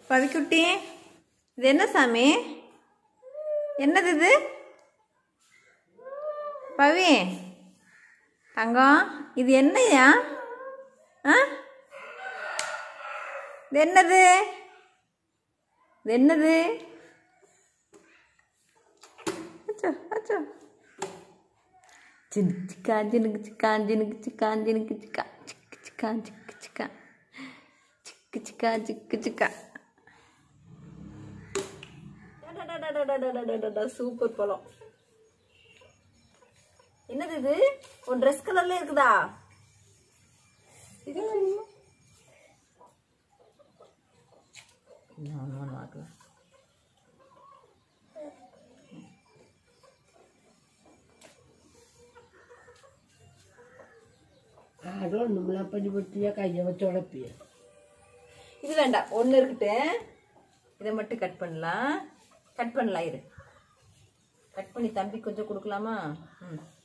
பவிக்குட்டி இது என்ன சாமி என்னது இது பவி தங்கம் இது என்னையா ஆ இது என்னது இது என்னது அச்சோ அச்சோ சின்ன சிக்கா ஜினுக்கு சிக்கா ஜினுக்கு சிக்கா ஜினுக்கு சிக்கா சிக்கு சிக்கா சிக்கு சிக்கா சிக்கு சிக்கா சிக்கு சிக்கா சூப்பர் பழம் என்னது இது உன் ட்ரெஸ் கலர்ல இருக்குதா இது இன்னும் ஒன்று ஒன்று ஆக்கலாம் ആരോ നമ്മളെ പടിപെട്ടിയ കയ്യ വെച്ചുടപ്പിയ இது வேண்டாம் ஒன்று இருக்கட்டு இதை மட்டும் கட் பண்ணலாம் கட் பண்ணலாம் இரு கட் பண்ணி தம்பி கொஞ்சம் கொடுக்கலாமா ம்